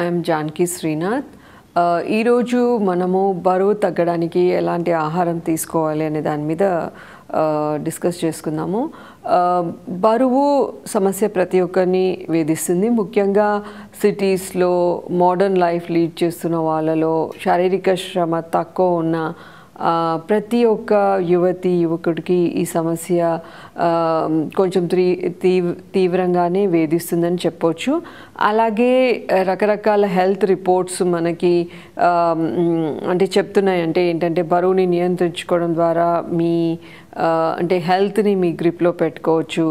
I'm Janaki Srinath ఆ, ఈరోజు మనము బరువు తగ్గడానికి ఎలాంటి ఆహారం తీసుకోవాలి అనే దాని మీద ఆ, డిస్కస్ చేసుకుందాము ఆ, బరువు సమస్య ప్రతి ఒక్కరిని వేధిస్తుంది ముఖ్యంగా సిటీస్లో మోడర్న్ లైఫ్ లీడ్ చేస్తున్న వాళ్ళలో శారీరక శ్రమ తక్కువ ఉన్న ఆ, ప్రతి ఒక్క యువతి యువకుడికి ఈ సమస్య ఆ, కొంచెం త్రీ తీవ్ తీవ్రంగానే వేధిస్తుందని చెప్పొచ్చు అలాగే రకరకాల హెల్త్ రిపోర్ట్స్ మనకి ఆ, మ్, అంటే చెప్తున్నాయి అంటే ఏంటంటే బరువుని నియంత్రించుకోవడం ద్వారా మీ ఆ, అంటే హెల్త్ని మీ గ్రిప్లో పెట్టుకోవచ్చు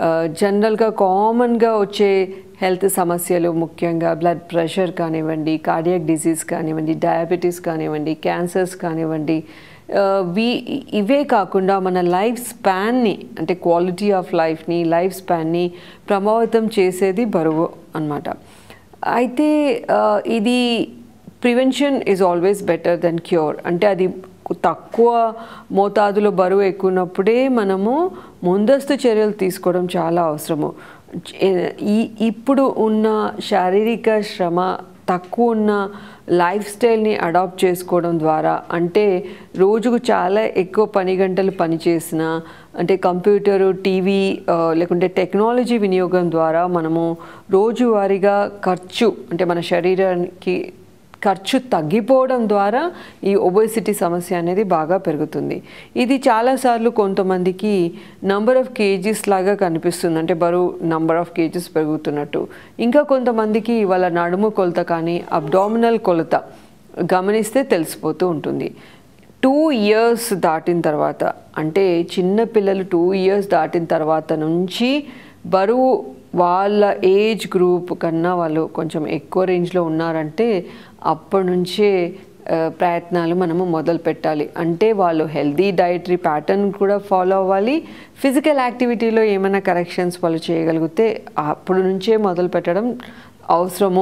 జనరల్గా కామన్గా వచ్చే హెల్త్ సమస్యలు ముఖ్యంగా బ్లడ్ ప్రెషర్ కానివ్వండి కార్డియాక్ డిసీజ్ కానివ్వండి డయాబెటీస్ కానివ్వండి క్యాన్సర్స్ కానివ్వండి ఆ, వీ ఇవే కాకుండా మన లైఫ్ స్పాన్ని అంటే క్వాలిటీ ఆఫ్ లైఫ్ని లైఫ్ స్పాన్ని ప్రభావితం చేసేది బరువు అన్నమాట అయితే ఆ, ఇది prevention is always better than cure అంటే అది తక్కువ మోతాదులో బరువు ఎక్కువ ఉన్నప్పుడే మనము ముందస్తు చర్యలు తీసుకోవడం చాలా అవసరము చే- ఈ ఇప్పుడు ఉన్న శారీరక శ్రమ తక్కువ ఉన్న లైఫ్ స్టైల్ని అడాప్ట్ చేసుకోవడం ద్వారా అంటే రోజుకు చాలా ఎక్కువ పని గంటలు పనిచేసిన అంటే కంప్యూటరు టీవీ ఆ, లేకుంటే టెక్నాలజీ వినియోగం ద్వారా మనము రోజువారీగా ఖర్చు అంటే మన శరీరానికి ఖర్చు తగ్గిపోవడం ద్వారా ఈ ఒబేసిటీ సమస్య అనేది బాగా పెరుగుతుంది ఇది చాలాసార్లు కొంతమందికి నంబర్ ఆఫ్ కేజీస్ లాగా కనిపిస్తుంది అంటే బరువు నంబర్ ఆఫ్ కేజీస్ పెరుగుతున్నట్టు ఇంకా కొంతమందికి వాళ్ళ నడుము కొలత కానీ అబ్డామినల్ కొలత గమనిస్తే తెలిసిపోతూ ఉంటుంది టూ ఇయర్స్ దాటిన తర్వాత అంటే చిన్న పిల్లలు టూ ఇయర్స్ దాటిన తర్వాత నుంచి బరువు వాళ్ళ ఏజ్ గ్రూప్ కన్నా వాళ్ళు కొంచెం ఎక్కువ రేంజ్లో ఉన్నారంటే అప్పటి నుంచే ఆ, ప్రయత్నాలు మనము మొదలు పెట్టాలి అంటే వాళ్ళు హెల్దీ డైటరీ ప్యాటర్న్ కూడా ఫాలో అవ్వాలి ఫిజికల్ యాక్టివిటీలో ఏమైనా కరెక్షన్స్ వాళ్ళు చేయగలిగితే అప్పటి నుంచే మొదలు పెట్టడం అవసరము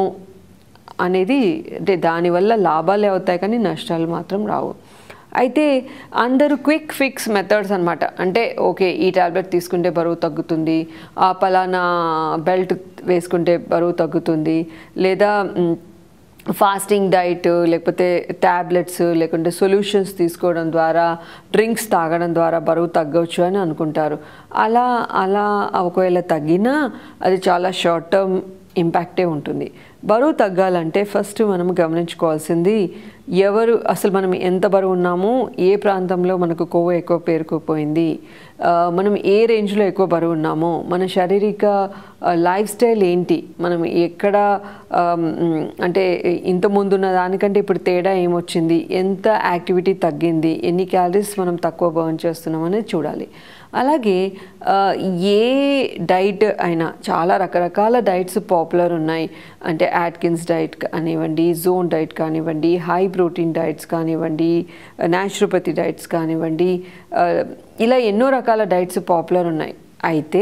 అనేది అంటే దానివల్ల లాభాలే అవుతాయి కానీ నష్టాలు మాత్రం రావు అయితే అందరూ క్విక్ ఫిక్స్ మెథడ్స్ అనమాట అంటే ఓకే ఈ టాబ్లెట్ తీసుకుంటే బరువు తగ్గుతుంది ఆ పలానా బెల్ట్ వేసుకుంటే బరువు తగ్గుతుంది లేదా మ్, ఫాస్టింగ్ డైట్ లేకపోతే ట్యాబ్లెట్స్ లేకుంటే సొల్యూషన్స్ తీసుకోవడం ద్వారా డ్రింక్స్ తాగడం ద్వారా బరువు తగ్గవచ్చు అని అనుకుంటారు అలా అలా ఒకవేళ తగ్గినా అది చాలా షార్ట్ టర్మ్ ఇంపాక్టే ఉంటుంది బరువు తగ్గాలంటే ఫస్ట్ మనం గమనించుకోవాల్సింది ఎవరు అసలు మనం ఎంత బరువు ఉన్నామో ఏ ప్రాంతంలో మనకు కొవ్వు ఎక్కువ పేరుకుపోయింది ఆ, మనం ఏ రేంజ్లో ఎక్కువ బరువు ఉన్నామో మన శారీరక ఆ, లైఫ్ స్టైల్ ఏంటి మనం ఎక్కడ ఆ, మ్, అంటే ఇంత ముందున్న దానికంటే ఇప్పుడు తేడా ఏమొచ్చింది ఎంత యాక్టివిటీ తగ్గింది ఎన్ని క్యాలరీస్ మనం తక్కువ బర్న్ చేస్తున్నాం అనేది చూడాలి అలాగే ఆ, ఏ డైట్ అయినా చాలా రకరకాల డైట్స్ పాపులర్ ఉన్నాయి అంటే యాట్కిన్స్ డైట్ కానివ్వండి జోన్ డైట్ కానివ్వండి హై ప్రోటీన్ డైట్స్ కానివ్వండి న్యాచురోపతి డైట్స్ కానివ్వండి ఆ, ఇలా ఎన్నో రకాల డైట్స్ పాపులర్ ఉన్నాయి అయితే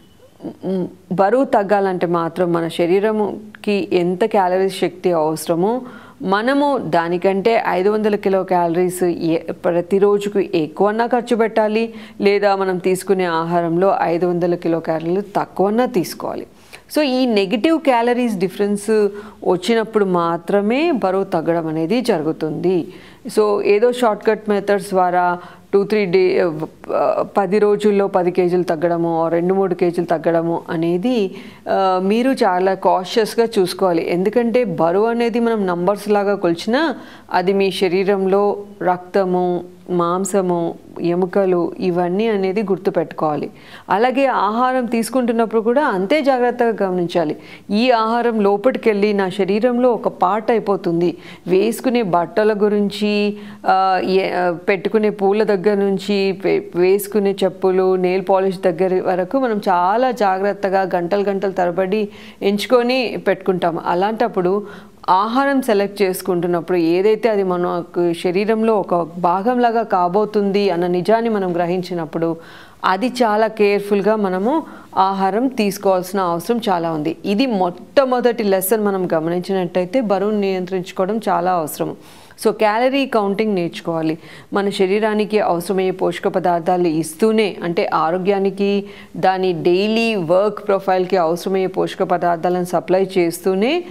మ్, బరువు తగ్గాలంటే మాత్రం మన శరీరంకి ఎంత క్యాలరీస్ శక్తి అవసరమో మనము దానికంటే ఐదు వందల కిలో క్యాలరీస్ ఏ ప్రతిరోజుకు ఎక్కువన్నా ఖర్చు పెట్టాలి లేదా మనం తీసుకునే ఆహారంలో ఐదు వందల కిలో క్యాలరీలు తక్కువన్నా తీసుకోవాలి సో ఈ నెగిటివ్ క్యాలరీస్ డిఫరెన్స్ వచ్చినప్పుడు మాత్రమే బరువు తగ్గడం అనేది జరుగుతుంది సో ఏదో షార్ట్ కట్ మెథడ్స్ ద్వారా టూ త్రీ డే పది రోజుల్లో పది కేజీలు తగ్గడము రెండు మూడు కేజీలు తగ్గడము అనేది ఆ, మీరు చాలా కాషియస్గా చూసుకోవాలి ఎందుకంటే బరువు అనేది మనం నంబర్స్ లాగా కొలిచినా అది మీ శరీరంలో రక్తము మాంసము ఎముకలు ఇవన్నీ అనేది గుర్తుపెట్టుకోవాలి అలాగే ఆహారం తీసుకుంటున్నప్పుడు కూడా అంతే జాగ్రత్తగా గమనించాలి ఈ ఆహారం లోపలికి వెళ్ళి నా శరీరంలో ఒక పార్ట్ అయిపోతుంది వేసుకునే బట్టల గురించి ఆ, ఏ- ఆ, పెట్టుకునే పూల దగ్గర నుంచి వే- వేసుకునే చెప్పులు నెయిల్ పాలిష్ దగ్గర వరకు మనం చాలా జాగ్రత్తగా గంటలు గంటలు తరబడి ఎంచుకొని పెట్టుకుంటాం అలాంటప్పుడు ఆహారం సెలెక్ట్ చేసుకుంటున్నప్పుడు ఏదైతే అది మనకు శరీరంలో ఒక భాగంలాగా కాబోతుంది అన్న నిజాన్ని మనం గ్రహించినప్పుడు అది చాలా కేర్ఫుల్గా మనము ఆహారం తీసుకోవాల్సిన అవసరం చాలా ఉంది ఇది మొట్టమొదటి లెసన్ మనం గమనించినట్టయితే బరువును నియంత్రించుకోవడం చాలా అవసరం సో క్యాలరీ కౌంటింగ్ నేర్చుకోవాలి మన శరీరానికి అవసరమయ్యే పోషక పదార్థాలు ఇస్తూనే అంటే ఆరోగ్యానికి దాని డైలీ వర్క్ ప్రొఫైల్కి అవసరమయ్యే పోషక పదార్థాలను సప్లై చేస్తూనే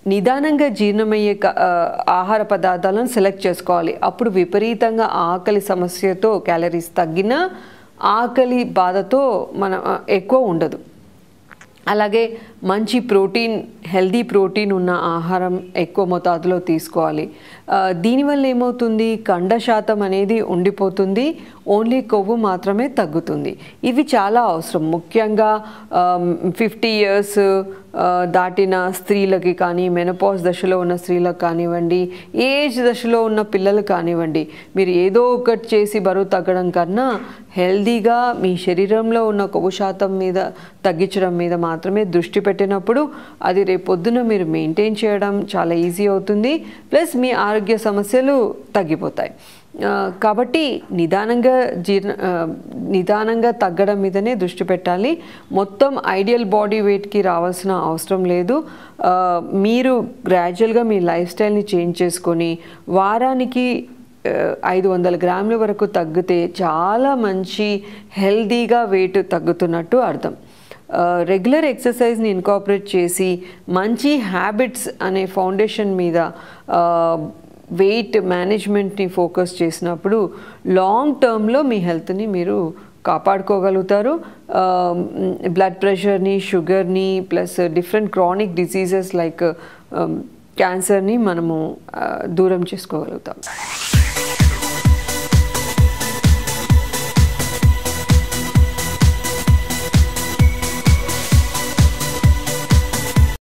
నిదానంగా జీర్ణమయ్యే క- ఆ, ఆహార పదార్థాలను సెలెక్ట్ చేసుకోవాలి అప్పుడు విపరీతంగా ఆకలి సమస్యతో క్యాలరీస్ తగ్గినా ఆకలి బాధతో మన ఆ, ఎక్కువ ఉండదు అలాగే మంచి ప్రోటీన్ హెల్దీ ప్రోటీన్ ఉన్న ఆహారం ఎక్కువ మోతాదులో తీసుకోవాలి ఆ, దీనివల్ల ఏమవుతుంది కండ శాతం అనేది ఉండిపోతుంది ఓన్లీ కొవ్వు మాత్రమే తగ్గుతుంది ఇవి చాలా అవసరం ముఖ్యంగా ఫిఫ్టీ ఇయర్స్ దాటిన స్త్రీలకి కానీ మెనపాజ్ దశలో ఉన్న స్త్రీలకు కానివ్వండి ఏజ్ దశలో ఉన్న పిల్లలు కానివ్వండి మీరు ఏదో ఒకటి చేసి బరువు తగ్గడం కన్నా హెల్దీగా మీ శరీరంలో ఉన్న కొవ్వు శాతం మీద తగ్గించడం మీద మాత్రమే దృష్టి పెట్టినప్పుడు అది రేపొద్దున మీరు మెయింటైన్ చేయడం చాలా ఈజీ అవుతుంది ప్లస్ మీ ఆరోగ్య సమస్యలు తగ్గిపోతాయి ఆ, కాబట్టి నిదానంగా జీర్ణ ఆ, నిదానంగా తగ్గడం మీదనే దృష్టి పెట్టాలి మొత్తం ఐడియల్ బాడీ వెయిట్కి రావాల్సిన అవసరం లేదు ఆ, మీరు గ్రాడ్యువల్గా మీ లైఫ్ స్టైల్ని చేంజ్ చేసుకొని వారానికి ఆ, ఐదు వందల గ్రాముల వరకు తగ్గితే చాలా మంచి హెల్దీగా వెయిట్ తగ్గుతున్నట్టు అర్థం రెగ్యులర్ ఎక్సర్సైజ్ని ఇన్కాపరేట్ చేసి మంచి హ్యాబిట్స్ అనే ఫౌండేషన్ మీద వెయిట్ మేనేజ్మెంట్ని ఫోకస్ చేసినప్పుడు లాంగ్ టర్మ్లో మీ హెల్త్ని మీరు కాపాడుకోగలుగుతారు బ్లడ్ ప్రెషర్ని షుగర్ని plus different chronic diseases like క్యాన్సర్ని మనము ఆ, దూరం చేసుకోగలుగుతాం